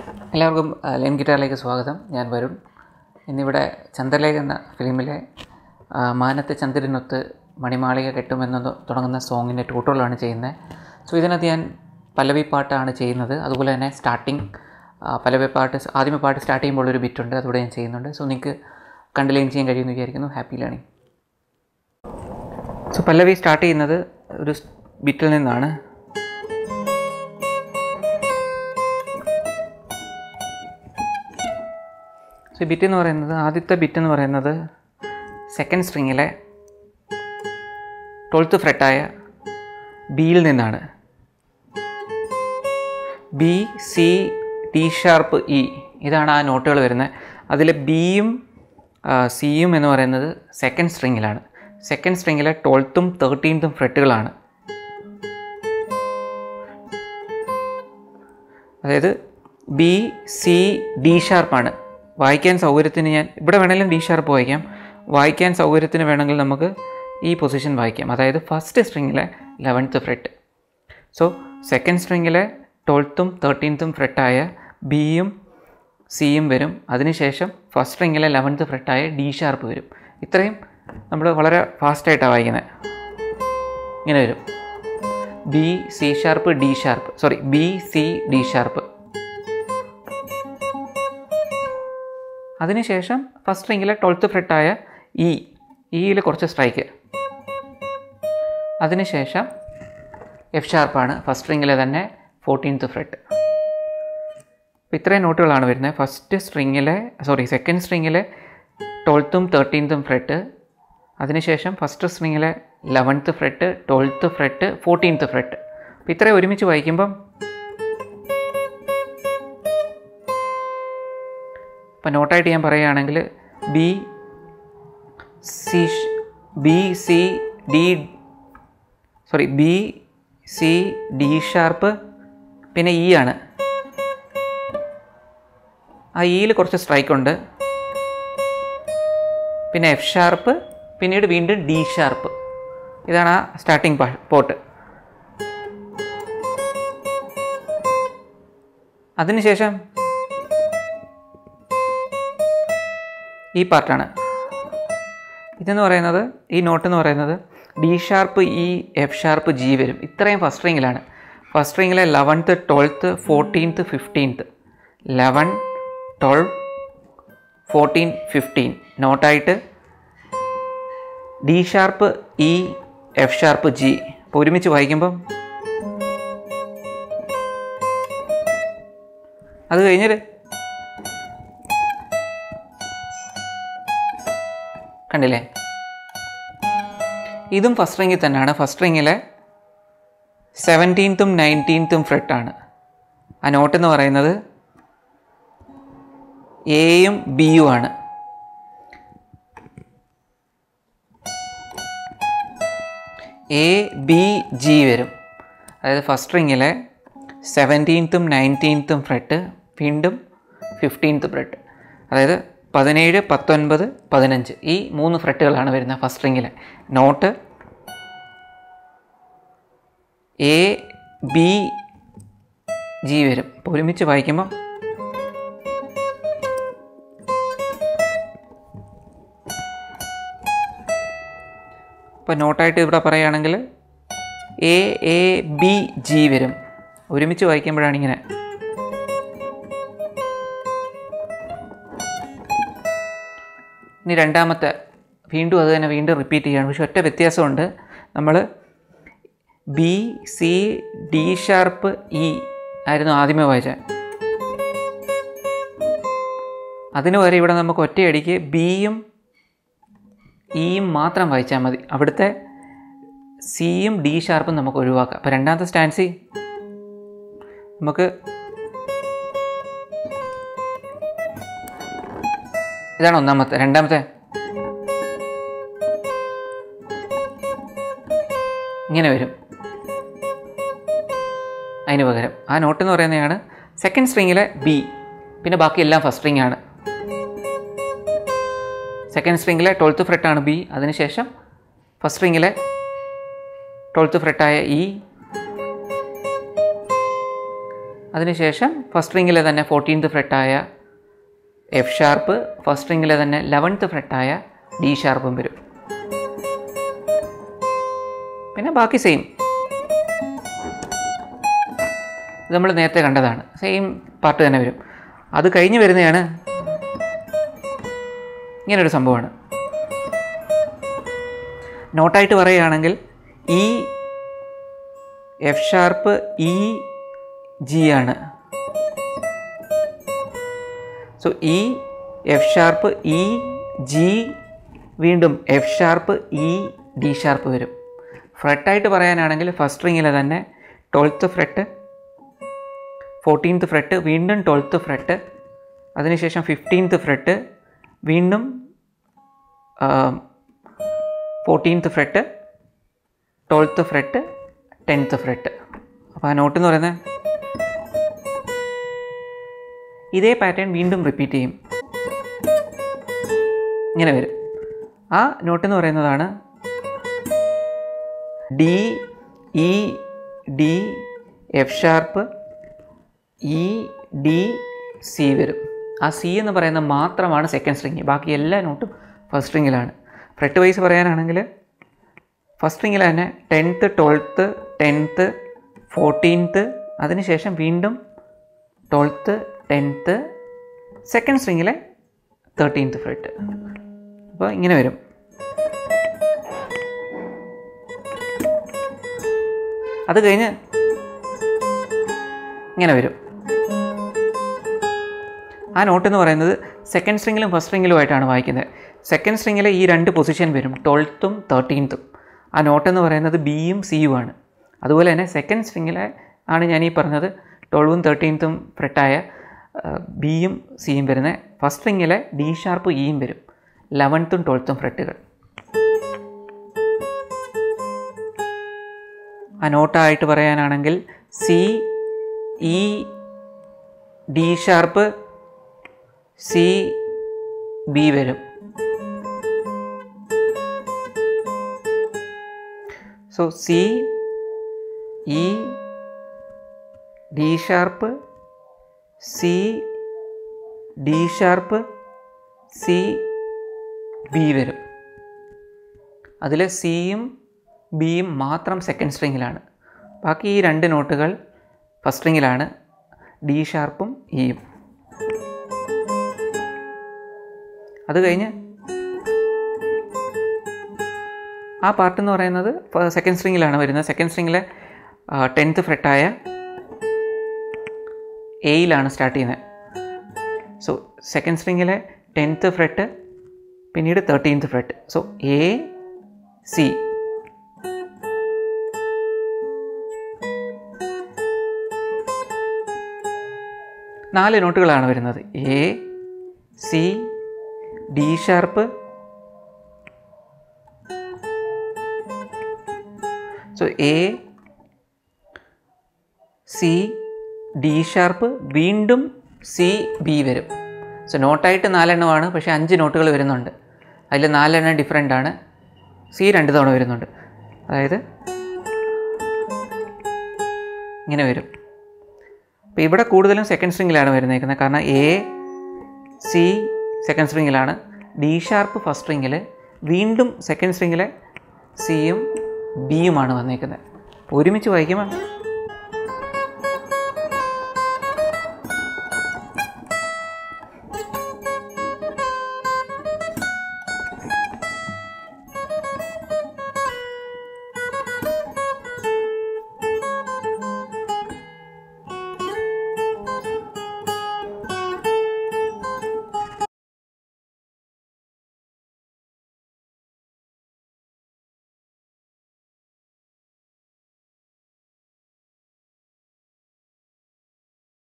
എല്ലാവർക്കും ആ, ലെയിൻ ഗിറ്റാറിലേക്ക് സ്വാഗതം ഞാൻ വരുൺ ഇന്നിവിടെ ചന്ദ്രലേഖ എന്ന ഫിലിമിലെ ആ, മാനത്തെ ചന്ദ്രനൊത്ത് മണിമാളിക കെട്ടുമെന്ന് തുടങ്ങുന്ന സോങ്ങിൻ്റെ ട്യൂട്ടോറിയലാണ് ചെയ്യുന്നത് സോ ഇതിനകത്ത് ഞാൻ പല്ലവി പാട്ടാണ് ചെയ്യുന്നത് അതുപോലെ തന്നെ സ്റ്റാർട്ടിങ് പല്ലവി പാട്ട് ആദ്യമേ പാട്ട് സ്റ്റാർട്ട് ചെയ്യുമ്പോൾ ഒരു ബിറ്റുണ്ട് അതുകൂടെ ഞാൻ ചെയ്യുന്നുണ്ട് സോ നിങ്ങൾക്ക് കണ്ട് ലെയിൻ ചെയ്യാൻ കഴിയുമെന്ന് വിചാരിക്കുന്നു happy learning so Pallavi start ചെയ്യുന്നത് ഒരു ബിറ്റിൽ നിന്നാണ് സോ ഈ ബിറ്റ് എന്ന് പറയുന്നത് ആദ്യത്തെ ബിറ്റ് എന്ന് പറയുന്നത് സെക്കൻഡ് സ്ട്രിങ്ങിലെ ട്വൽത്ത് ഫ്രെട്ടായ ബിയിൽ നിന്നാണ് B C T sharp E ഇതാണ് ആ നോട്ടുകൾ വരുന്നത് അതിൽ ബിയും സിയും എന്ന് പറയുന്നത് സെക്കൻഡ് സ്ട്രിങ്ങിലാണ് സെക്കൻഡ് സ്ട്രിങ്ങിലെ ട്വൽത്തും തേർട്ടീൻത്തും ഫ്രെട്ടുകളാണ് അതായത് ബി സി ഡി ഷാർപ്പാണ് വായിക്കാൻ സൗകര്യത്തിന് ഞാൻ ഇവിടെ വേണമെങ്കിലും ഡി ഷാർപ്പ് വായിക്കാം വായിക്കാൻ സൗകര്യത്തിന് വേണമെങ്കിൽ നമുക്ക് ഈ പൊസിഷൻ വായിക്കാം അതായത് ഫസ്റ്റ് സ്ട്രിങ്ങിലെ ലെവൻത്ത് ഫ്രെട്ട് സോ സെക്കൻഡ് സ്ട്രിങ്ങിലെ ട്വൽത്തും തേർട്ടീൻത്തും ഫ്രെട്ടായ ബിയും സിയും വരും അതിനുശേഷം ഫസ്റ്റ് സ്ട്രിങ്ങിലെ ലെവൻത്ത് ഫ്രെട്ടായ ഡി ഷാർപ്പ് വരും ഇത്രയും നമ്മൾ വളരെ ഫാസ്റ്റായിട്ടാണ് വായിക്കുന്നത് ഇങ്ങനെ വരും B C sharp D sharp sorry B C D sharp അതിനുശേഷം ഫസ്റ്റ് റിങ്ങിലെ ട്വൽത്ത് ഫ്രെട്ടായ ഇ ഇയിൽ കുറച്ച് സ്ട്രൈക്ക് അതിനുശേഷം എഫ് ഷാർപ്പാണ് ഫസ്റ്റ് റിങ്ങിലെ തന്നെ ഫോർട്ടീൻത്ത് ഫ്രെട്ട് അപ്പോൾ ഇത്രയും നോട്ടുകളാണ് വരുന്നത് ഫസ്റ്റ് സ്ട്രിങ്ങിലെ സോറി സെക്കൻഡ് സ്ട്രിങ്ങിലെ ട്വൽത്തും തേർട്ടീൻത്തും ഫ്രെട്ട് അതിനുശേഷം ഫസ്റ്റ് സ്ട്രിങ്ങിലെ eleventh fret twelfth fret fourteenth fret അപ്പോൾ ഇത്രയും ഒരുമിച്ച് വായിക്കുമ്പം ഇപ്പം നോട്ടായിട്ട് ഞാൻ പറയുകയാണെങ്കിൽ B C B C D sorry B C D sharp പിന്നെ ഇ ആണ് ആ ഇയിൽ കുറച്ച് സ്ട്രൈക്ക് ഉണ്ട് പിന്നെ എഫ് ഷാർപ്പ് പിന്നീട് വീണ്ടും ഡി ഷാർപ്പ് ഇതാണ് ആ സ്റ്റാർട്ടിങ് പോട്ട് അതിനുശേഷം ഈ പാർട്ടാണ് ഇതെന്ന് പറയുന്നത് ഈ നോട്ട് എന്ന് പറയുന്നത് D sharp E F sharp G വരും ഇത്രയും ഫസ്റ്റ് റിങ്ങിലാണ് ഫസ്റ്റ് റിങ്ങിലെ eleventh twelfth fourteenth fifteenth eleven twelve fourteen fifteen നോട്ടായിട്ട് D sharp E F sharp G അപ്പോൾ ഒരുമിച്ച് വായിക്കുമ്പം അത് കഴിഞ്ഞിട്ട് കണ്ടില്ലേ ഇതും ഫസ്റ്റ് റിങ്ങിൽ തന്നെയാണ് ഫസ്റ്റ് റിങ്ങിലെ സെവൻറ്റീൻത്തും നയൻറ്റീൻത്തും ഫ്രെട്ടാണ് ആ നോട്ട് എന്ന് പറയുന്നത് എയും ബിയും ആണ് എ ബി ജി വരും അതായത് ഫസ്റ്റ് റിങ്ങിലെ സെവൻറ്റീൻത്തും നയൻറ്റീൻത്തും ഫ്രെട്ട് വീണ്ടും ഫിഫ്റ്റീൻത്ത് ഫ്രെട്ട് അതായത് പതിനേഴ് പത്തൊൻപത് പതിനഞ്ച് ഈ മൂന്ന് ഫ്രെട്ടുകളാണ് വരുന്നത് ഫസ്റ്റ് റിങ്ങിലെ നോട്ട് എ ബി ജി വരും അപ്പോൾ ഒരുമിച്ച് വായിക്കുമ്പം ഇപ്പോൾ നോട്ടായിട്ട് ഇവിടെ പറയുകയാണെങ്കിൽ എ എ ബി ജി വരും ഒരുമിച്ച് വായിക്കുമ്പോഴാണ് ഇങ്ങനെ ഇനി രണ്ടാമത്തെ വീണ്ടും അത് തന്നെ വീണ്ടും റിപ്പീറ്റ് ചെയ്യണം പക്ഷെ ഒറ്റ വ്യത്യാസമുണ്ട് നമ്മൾ B C D sharp E ആയിരുന്നു ആദ്യമേ വായിച്ചത് അതിന് വരെ ഇവിടെ നമുക്ക് ഒറ്റയടിക്ക് ബിയും ഇയും മാത്രം വായിച്ചാൽ മതി അവിടുത്തെ സിയും ഡി ഷാർപ്പും നമുക്ക് ഒഴിവാക്കാം അപ്പോൾ രണ്ടാമത്തെ സ്റ്റാൻസി നമുക്ക് ഇതാണ് ഒന്നാമത്തെ രണ്ടാമത്തെ ഇങ്ങനെ വരും അതിന് പകരം ആ നോട്ട് എന്ന് പറയുന്നതാണ് സെക്കൻഡ് സ്ട്രിങ്ങിലെ ബി പിന്നെ ബാക്കി എല്ലാം ഫസ്റ്റ് സ്ട്രിങ് ആണ് സെക്കൻഡ് സ്ട്രിങ്ങിലെ ട്വൽത്ത് ഫ്രെട്ടാണ് ബി അതിനുശേഷം ഫസ്റ്റ് സ്ട്രിങ്ങിലെ ട്വൽത്ത് ഫ്രെട്ടായ ഇ അതിനുശേഷം ഫസ്റ്റ് റിങ്ങിലെ തന്നെ ഫോർട്ടീൻത്ത് ഫ്രെട്ടായ എഫ് ഷാർപ്പ് ഫസ്റ്റ് റിങ്ങിലെ തന്നെ ലെവൻത്ത് ഫ്രെട്ടായ ഡി ഷാർപ്പും വരും പിന്നെ ബാക്കി സെയിം ഇത് നമ്മൾ നേരത്തെ കണ്ടതാണ് സെയിം പാർട്ട് തന്നെ വരും അത് കഴിഞ്ഞ് വരുന്നതാണ് ഇങ്ങനൊരു സംഭവമാണ് നോട്ടായിട്ട് പറയുകയാണെങ്കിൽ ഈ എഫ് ഷാർപ്പ് ഇ ജി ആണ് സോ ഈ എഫ് ഷാർപ്പ് ഇ ജി വീണ്ടും F sharp E D sharp വരും ഫ്രെട്ടായിട്ട് പറയാനാണെങ്കിൽ ഫസ്റ്റ് റിങ്ങിലെ തന്നെ ട്വൽത്ത് ഫ്രെട്ട് ഫോർട്ടീൻത്ത് ഫ്രെട്ട് വീണ്ടും ട്വൽത്ത് ഫ്രെട്ട് അതിനുശേഷം ഫിഫ്റ്റീൻത്ത് ഫ്രെട്ട് വീണ്ടും fourteenth fret twelfth fret tenth fret അപ്പോൾ ആ നോട്ട് എന്ന് പറയുന്നത് ഇതേ പാറ്റേൺ വീണ്ടും റിപ്പീറ്റ് ചെയ്യും ഇങ്ങനെ വരും ആ നോട്ട് എന്ന് പറയുന്നതാണ് D E D F sharp E D C വരും ആ സി എന്ന് പറയുന്നത് മാത്രമാണ് സെക്കൻഡ് സ്ട്രിങ് ബാക്കി എല്ലാ നോട്ടും ഫസ്റ്റ് സ്ട്രിങ്ങിലാണ് ഫ്രെട്ട് വൈസ് പറയാനാണെങ്കിൽ ഫസ്റ്റ് സ്ട്രിങ്ങിൽ തന്നെ ടെൻത്ത് ട്വൽത്ത് ടെൻത്ത് ഫോർട്ടീൻത്ത് അതിനുശേഷം വീണ്ടും ട്വൽത്ത് ടെൻത്ത് സെക്കൻഡ് സ്ട്രിങ്ങിലെ തേർട്ടീൻത്ത് ഫ്രെട്ട് അപ്പോൾ ഇങ്ങനെ വരും അത് കഴിഞ്ഞ് ഇങ്ങനെ വരും ആ നോട്ട് എന്ന് പറയുന്നത് സെക്കൻഡ് സ്ട്രിങ്ങിലും ഫസ്റ്റ് സ്ട്രിങ്ങിലുമായിട്ടാണ് വായിക്കുന്നത് സെക്കൻഡ് സ്ട്രിങ്ങിലെ ഈ രണ്ട് പൊസിഷൻ വരും ട്വൽത്തും തേർട്ടീൻത്തും ആ നോട്ട് എന്ന് പറയുന്നത് ബിയും സിയും ആണ് അതുപോലെ തന്നെ സെക്കൻഡ് സ്ട്രിങ്ങിലെ ആണ് ഞാൻ ഈ പറഞ്ഞത് ട്വൽവും തേർട്ടീൻത്തും ഫ്രെട്ടായ ബിയും സിയും വരുന്നത് ഫസ്റ്റ് സ്ട്രിങ്ങിലെ ഡി ഷാർപ്പ് ഇയും വരും ലെവൻത്തും ട്വൽത്തും ഫ്രെട്ടുകൾ ആ നോട്ടായിട്ട് പറയാനാണെങ്കിൽ C E D sharp C B വരും so C E D sharp C D sharp C B വരും അതിൽ സിയും ബിയും മാത്രം സെക്കൻഡ് സ്ട്രിങ്ങിലാണ് ബാക്കി ഈ രണ്ട് നോട്ടുകൾ ഫസ്റ്റ് സ്ട്രിങ്ങിലാണ് ഡി ഷാർപ്പും ഇയും അത് കഴിഞ്ഞ് ആ പാർട്ട് എന്ന് പറയുന്നത് സെക്കൻഡ് സ്ട്രിങ്ങിലാണ് വരുന്നത് സെക്കൻഡ് സ്ട്രിങ്ങിലെ ടെൻത്ത് ഫ്രെട്ടായ എയിലാണ് സ്റ്റാർട്ട് ചെയ്യുന്നത് സോ സെക്കൻഡ് സ്ട്രിങ്ങിലെ ടെൻത്ത് ഫ്രെട്ട് പിന്നീട് thirteenth fret so A C നാല് നോട്ടുകളാണ് വരുന്നത് A C D sharp so A C D sharp വീണ്ടും സി ബി വരും സോ നോട്ടായിട്ട് നാലെണ്ണമാണ് പക്ഷേ അഞ്ച് നോട്ടുകൾ വരുന്നുണ്ട് അതിൽ നാലെണ്ണം ഡിഫറെൻ്റ് ആണ് സി രണ്ട് തവണ വരുന്നുണ്ട് അതായത് ഇങ്ങനെ വരും അപ്പോൾ ഇവിടെ കൂടുതലും സെക്കൻഡ് സ്ട്രിങ്ങിലാണ് വരുന്നേക്കുന്നത് കാരണം എ സി സെക്കൻഡ് സ്ട്രിങ്ങിലാണ് ഡി ഷാർപ്പ് ഫസ്റ്റ് സ്ട്രിങ്ങിൽ വീണ്ടും സെക്കൻഡ് സ്ട്രിങ്ങിലെ സിയും ബിയുമാണ് വന്നേക്കുന്നത് അപ്പോൾ ഒരുമിച്ച് വായിക്കുമ്പോൾ